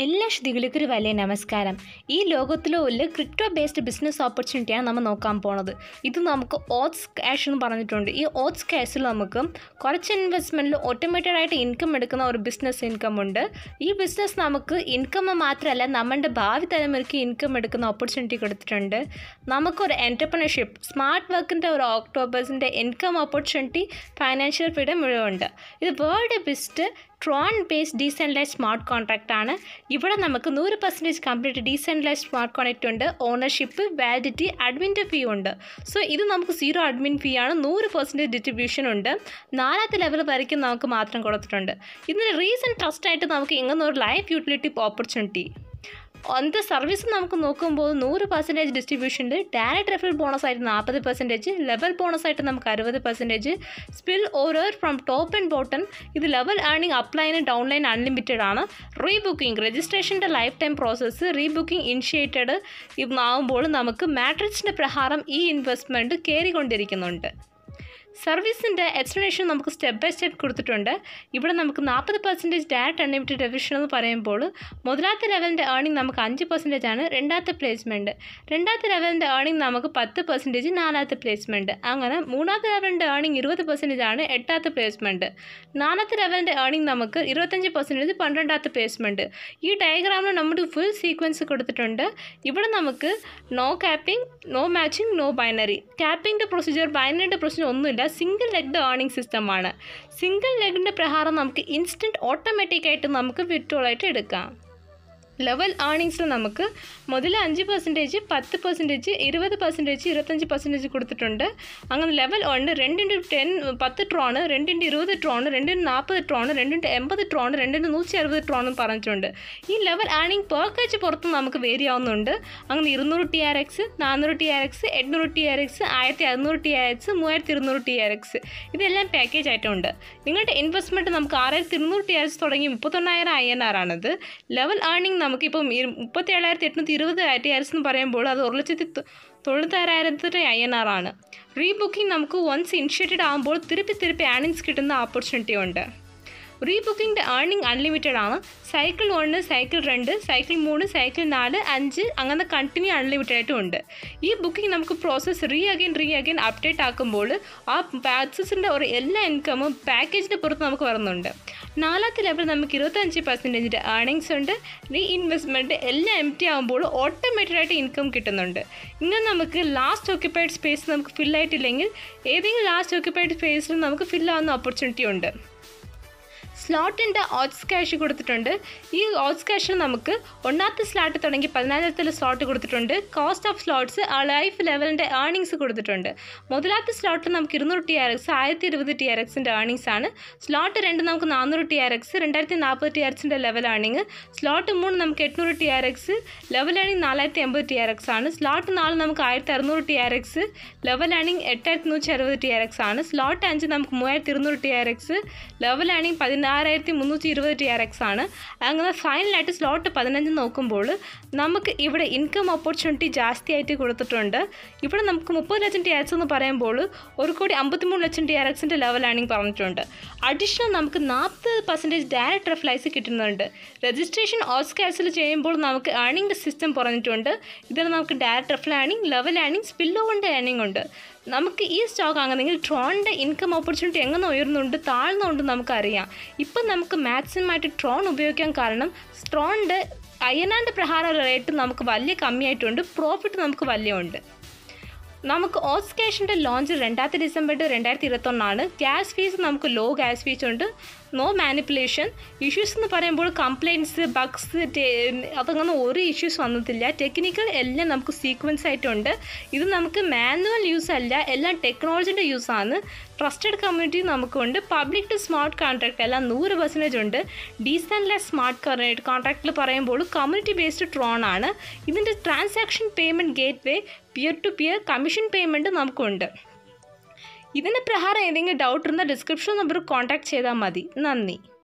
എല്ലാ ശ്രുതികൾക്കും ഒരു വലിയ നമസ്കാരം ഈ ലോകത്തിലെ ഒരു ക്രിപ്റ്റോ ബേസ്ഡ് ബിസിനസ് ഓപ്പർച്യൂണിറ്റിയാണ് നമ്മൾ നോക്കാൻ പോണത് ഇത് നമുക്ക് ഓട്സ് ക്യാഷ് എന്ന് പറഞ്ഞിട്ടുണ്ട് ഈ ഓട്സ് ക്യാഷിൽ നമുക്ക് കുറച്ച് ഇൻവെസ്റ്റ്മെൻറ്റിൽ ഓട്ടോമേറ്റഡ് ആയിട്ട് ഇൻകം എടുക്കുന്ന ഒരു ബിസിനസ് ഇൻകം ഉണ്ട് ഈ ബിസിനസ് നമുക്ക് ഇൻകം മാത്രമല്ല നമ്മുടെ ഭാവി തലമുറയ്ക്ക് ഇൻകം എടുക്കുന്ന ഓപ്പർച്യൂണിറ്റി കൊടുത്തിട്ടുണ്ട് നമുക്കൊരു എൻ്റർപ്രണർഷിപ്പ് സ്മാർട്ട് വർക്കിൻ്റെ ഒരു ഒക്ടോബേഴ്സിൻ്റെ ഇൻകം ഓപ്പർച്യൂണിറ്റി ഫൈനാൻഷ്യൽ ഫ്രീഡം മുഴുവുണ്ട് ഇത് world best Tron based decentralised smart contract ആണ് ഇവിടെ നമുക്ക് നൂറ് percentage complete decentralised smart contract ഉണ്ട് ഓണർഷിപ്പ് വാലിഡിറ്റി അഡ്മിൻ്റെ ഫീ ഉണ്ട് സോ ഇത് നമുക്ക് സീറോ അഡ്മിൻ ഫീ ആണ് നൂറ് പെർസെൻറ്റേജ് ഡിസ്ട്രിബ്യൂഷൻ ഉണ്ട് നാലാമത്തെ ലെവൽ വരയ്ക്കും നമുക്ക് മാത്രം കൊടുത്തിട്ടുണ്ട് ഇതിന് റീസൺ ട്രസ്റ്റ് ആയിട്ട് നമുക്ക് ഇങ്ങനെ ഒരു ലൈഫ് യൂട്ടിലിറ്റി ഓപ്പർച്യൂണിറ്റി അന്ത സർവീസ് നമുക്ക് നോക്കുമ്പോൾ നൂറ് പെർസെൻറ്റേജ് ഡിസ്ട്രിബ്യൂഷനിൽ ഡയറക്റ്റ് റെഫറൽ ബോണസ് ആയിട്ട് നാൽപ്പത് പെർസെൻറ്റേജ് ലെവൽ ബോണസ് ആയിട്ട് നമുക്ക് അറുപത് പെർസെൻറ്റേജ് സ്പിൽ ഓരോ ഫ്രം ടോപ്പ് ആൻഡ് ബോട്ടം ഇത് ലെവൽ ഏണിംഗ് അപ്ലൈന് ഡൗൺലൈൻ അൺലിമിറ്റഡ് ആണ് റീബുക്കിംഗ് രജിസ്ട്രേഷൻ്റെ life time process rebooking initiated ആകുമ്പോൾ നമുക്ക് മാട്രിക്സിൻ്റെ പ്രകാരം ഈ ഇൻവെസ്റ്റ്മെൻറ്റ് കയറിക്കൊണ്ടിരിക്കുന്നുണ്ട് സർവീസിൻ്റെ എക്സ്പ്ലനേഷൻ നമുക്ക് സ്റ്റെപ്പ് ബൈ സ്റ്റെപ്പ് കൊടുത്തിട്ടുണ്ട് ഇവിടെ നമുക്ക് നാൽപ്പത് പെർസെൻറ്റേജ് ഡയറക്റ്റ് അൺലിമിറ്റഡ് ഡെവിഷൻ എന്ന് പറയുമ്പോൾ മുതലാമത്തെ ലെവലിൻ്റെ ഏർണിംഗ് നമുക്ക് അഞ്ച് പെർസെൻറ്റേജ് ആണ് രണ്ടാമത്തെ പ്ലേസ്മെൻറ്റ് രണ്ടാമത്തെ ലെവലിൻ്റെ ഏർണിംഗ് നമുക്ക് പത്ത് പെർസെൻറ്റേജ് നാലാമത്തെ പ്ലേസ്മെൻറ്റ് അങ്ങനെ മൂന്നാമത്തെ ലെവലിൻ്റെ ഏർണിംഗ് ഇരുപത് പെർസെൻറ്റേജ് ആണ് എട്ടാമത്തെ പ്ലേസ്മെൻറ്റ് നാലാമത്തെ ലെവലിൻ്റെ ഏർണിംഗ് നമുക്ക് ഇരുപത്തഞ്ച് പെർസെൻറ്റേജ് പന്ത്രണ്ടാമത്തെ പ്ലേസ്മെൻറ്റ് ഈ ഡയഗ്രാമിൽ നമ്മുടെ ഫുൾ സീക്വൻസ് കൊടുത്തിട്ടുണ്ട് ഇവിടെ നമുക്ക് no capping no matching no binary ക്യാപ്പിംഗിൻ്റെ പ്രൊസീജിയർ ബൈനറിൻ്റെ പ്രൊസീജിയർ ഒന്നുമില്ല സിംഗിൾ ലെഗ്ഡ് ഏർണിംഗ് സിസ്റ്റമാണ് സിംഗിൾ ലെഗിൻ്റെ പ്രകാരം നമുക്ക് ഇൻസ്റ്റൻറ്റ് ഓട്ടോമാറ്റിക്കായിട്ട് നമുക്ക് വിഡ്രോളായിട്ട് എടുക്കാം ലെവൽ ഏർണിങ്സിൽ നമുക്ക് മുതൽ അഞ്ച് പെർസെൻറ്റേജ് പത്ത് പെർസെൻറ്റേജ് ഇരുപത് പെർസെൻറ്റേജ് ഇരുപത്തഞ്ച് പെർസെൻറ്റേജ് കൊടുത്തിട്ടുണ്ട് അങ്ങനെ ലെവൽ ഉണ്ട് രണ്ടിൻ്റെ ടെൻ പത്ത് ട്രോണ് രണ്ടിൻ്റെ ഇരുപത് ട്രോണ് രണ്ടിൻ്റെ നാൽപ്പത് ട്രോണ് രണ്ടിൻ്റെ എൺപത് ട്രോണ് രണ്ടിൻ്റെ നൂറ്റി അറുപത് ട്രോണും പറഞ്ഞിട്ടുണ്ട് ഈ ലെവൽ ഏർണിംഗ് പേർക്കേജ് പുറത്ത് നമുക്ക് വേരി ആവുന്നുണ്ട് അങ്ങനെ ഇരുന്നൂറ് ടി ആർ എക്സ് നാനൂറ് ടി ആർ എക്സ് എണ്ണൂറ് ടി ആർ എക്സ് ആയിരത്തി അറുന്നൂറ് ടി ആർ എക്സ് മൂവായിരത്തി ഇരുന്നൂറ് ടി ആർ എക്സ് ഇതെല്ലാം പാക്കേജ് ആയിട്ടുണ്ട് നിങ്ങളുടെ ഇൻവെസ്റ്റ്മെൻറ്റ് നമുക്ക് ആറായിരത്തി ഇരുന്നൂറ് ടി ആർ എക്സ് തുടങ്ങി മുപ്പത്തൊന്നായിരം ഐ എൻ ആർ ആണത് ലെവൽ ഏർണിംഗ് നമുക്കിപ്പം മുപ്പത്തി ഏഴായിരത്തി എണ്ണൂറ്റി ഇരുപത് ടി ആർ എക്സ് എന്ന് പറയുമ്പോൾ അത് ഒരു ലക്ഷത്തി തൊണ്ണൂറ്റായിരത്തി ഐ എൻ ആർ ആണ് റീബുക്കിംഗ് നമുക്ക് വൺസ് ഇനിഷ്യേറ്റഡ് ആകുമ്പോൾ തിരുപ്പി തിരുപ്പി ഏണിങ്സ് കിട്ടുന്ന ഓപ്പർച്യൂണിറ്റി ഉണ്ട് റീബുക്കിങ്ങിൻ്റെ ഏർണിംഗ് അൺലിമിറ്റഡ് ആണ് സൈക്കിൾ ഒന്ന് സൈക്കിൾ രണ്ട് സൈക്കിൾ മൂന്ന് സൈക്കിൾ നാല് അഞ്ച് അങ്ങനെ കണ്ടിന്യൂ അൺലിമിറ്റഡ് ആയിട്ടും ഉണ്ട് ഈ ബുക്കിംഗ് നമുക്ക് process re again re again update ആക്കുമ്പോൾ ആ പാക്സസിൻ്റെ ഒരു എല്ലാ ഇൻകമും പാക്കേജിൻ്റെ പുറത്ത് നമുക്ക് വരുന്നുണ്ട് നാലാമത്തെ ലെവൽ നമുക്ക് ഇരുപത്തഞ്ച് പെർസെൻറ്റേജിൻ്റെ ഏർണിങ്സ് ഉണ്ട് റീ ഇൻവെസ്റ്റ്മെൻറ്റ് എല്ലാം എം ടി ആകുമ്പോൾ ഓട്ടോമാറ്റഡ് ആയിട്ട് ഇൻകം കിട്ടുന്നുണ്ട് ഇങ്ങനെ നമുക്ക് ലാസ്റ്റ് ഓക്യുപ്പൈഡ് സ്പേസ് നമുക്ക് ഫിൽ ആയിട്ടില്ലെങ്കിൽ ഏതെങ്കിലും ലാസ്റ്റ് ഓക്യുപ്പൈഡ് സ്പേസിൽ നമുക്ക് ഫില്ലാവുന്ന ഓപ്പർച്യൂണിറ്റി ഉണ്ട് സ്ലോട്ടിൻ്റെ ഓട്സ് ക്യാഷ് കൊടുത്തിട്ടുണ്ട് ഈ ഓട്സ് ക്യാഷിൽ നമുക്ക് ഒന്നാമത്തെ സ്ലോട്ട് തുടങ്ങി പതിനായിരത്തിൽ സ്ലോട്ട് കൊടുത്തിട്ടുണ്ട് കോസ്റ്റ് ഓഫ് സ്ലോട്ട്സ് ആ ലൈഫ് ലെവലിൻ്റെ ഏർണിങ്സ് കൊടുത്തിട്ടുണ്ട് മുതലാമത്തെ സ്ലോട്ടിൽ നമുക്ക് ഇരുന്നൂറ് ടി ആർ എക്സ് ആയിരത്തി ഇരുപത് ടി ആർ എക്സിൻ്റെ ഏർണിങ്സ് ആണ് സ്ലോട്ട് രണ്ട് നമുക്ക് നാനൂറ് ടി ആർ എക്സ് രണ്ടായിരത്തി നാൽപ്പത് ടി ആർ എക്സിൻ്റെ ലെവൽ ഏർണിങ് സ്ലോട്ട് മൂന്ന് നമുക്ക് എണ്ണൂറ് T R X level earning നാലായിരത്തി എൺപത് ടി ആർ എക്സ് ആണ് സ്ലോട്ട് നാല് നമുക്ക് ആയിരത്തി അറുന്നൂറ് T R X level earning എട്ടായിരത്തി നൂറ്റി അറുപത് ടി ആർ എക്സ് ആണ് സ്ലോട്ട് അഞ്ച് നമുക്ക് മൂവായിരത്തി ഇരുന്നൂറ് T R X level earning പതിനാറായിരത്തി മുന്നൂറ്റി ഇരുപത് ടി ആർ എക്സ് ആണ് അങ്ങനെ ഫൈനലായിട്ട് സ്ലോട്ട് പതിനഞ്ച് നോക്കുമ്പോൾ നമുക്ക് ഇവിടെ ഇൻകം ഓപ്പർച്യൂണിറ്റി ജാസ്തിയായിട്ട് കൊടുത്തിട്ടുണ്ട് ഇവിടെ നമുക്ക് മുപ്പത് ലക്ഷം ടി ആർ എക്സ് എന്ന് പറയുമ്പോൾ ഒരു കോടി അമ്പത്തിമൂന്ന് ലക്ഷം ടി ആർ എക്സിൻ്റെ ലെവൽ ഏർണിംഗ് പറഞ്ഞിട്ടുണ്ട് അഡീഷണൽ നമുക്ക് നാൽപ്പത് പെർസെൻറ്റേജ് ഡയറക്റ്റ് റെഫ്ലൈസ് കിട്ടുന്നുണ്ട് രജിസ്ട്രേഷൻ ഓസ് ക്യാൻസൽ ചെയ്യുമ്പോൾ നമുക്ക് ഏർണിംഗ് സിസ്റ്റം പറഞ്ഞിട്ടുണ്ട് ഇതിൽ നമുക്ക് direct referral earning level earning സ്പില്ലോവിൻ്റെ ഏർണിംഗ് ഉണ്ട് നമുക്ക് ഈ സ്റ്റോക്ക് ആകുന്നെങ്കിൽ ട്രോണിൻ്റെ ഇൻകം ഓപ്പർച്യൂണിറ്റി എങ്ങനെ ഉയർന്നുണ്ട് താഴ്ന്നുണ്ട് നമുക്കറിയാം ഇപ്പം നമുക്ക് മാക്സിമം ആയിട്ട് ട്രോൺ ഉപയോഗിക്കാൻ കാരണം ട്രോണിൻ്റെ അയ്യനാൻ്റെ പ്രകാരം റേറ്റ് നമുക്ക് വലിയ കമ്മിയായിട്ടുണ്ട് പ്രോഫിറ്റ് നമുക്ക് വലിയ ഉണ്ട് നമുക്ക് ഓസ് ക്യാഷിൻ്റെ ലോഞ്ച് രണ്ടായിരത്തി ഡിസംബർ രണ്ടായിരത്തി ഇരുപത്തൊന്നാണ് ഗ്യാസ് ഫീസ് നമുക്ക് ലോ ഗ്യാസ് ഫീസ് ഉണ്ട് നോ മാനിപ്പുലേഷൻ ഇഷ്യൂസ് എന്ന് പറയുമ്പോൾ കംപ്ലയിൻറ്റ്സ് ബഗ്സ് അതങ്ങനെ ഒരു ഇഷ്യൂസ് വന്നിട്ടില്ല ടെക്നിക്കൽ എല്ലാം നമുക്ക് സീക്വൻസ് ആയിട്ടുണ്ട് ഇത് നമുക്ക് മാനുവൽ യൂസ് അല്ല എല്ലാം ടെക്നോളജിൻ്റെ യൂസാണ് ട്രസ്റ്റഡ് കമ്മ്യൂണിറ്റി നമുക്കുണ്ട് പബ്ലിക് ടു സ്മാർട്ട് കോൺട്രാക്ട് എല്ലാം നൂറ് പെർസെൻറ്റേജ് ഉണ്ട് ഡീസൻലെസ് സ്മാർട്ട് കോൺട്രാക്റ്റിൽ പറയുമ്പോൾ കമ്മ്യൂണിറ്റി ബേസ്ഡ് ട്രോൺ ആണ് ഇതിൻ്റെ transaction payment gateway peer to peer commission payment നമുക്കുണ്ട് ഇതിന് പ്രകാരം ഏതെങ്കിലും ഡൗട്ട് ഉണ്ടെങ്കിൽ ഡിസ്ക്രിപ്ഷൻ നമ്പർ കോൺടാക്ട് ചെയ്താൽ മതി നന്ദി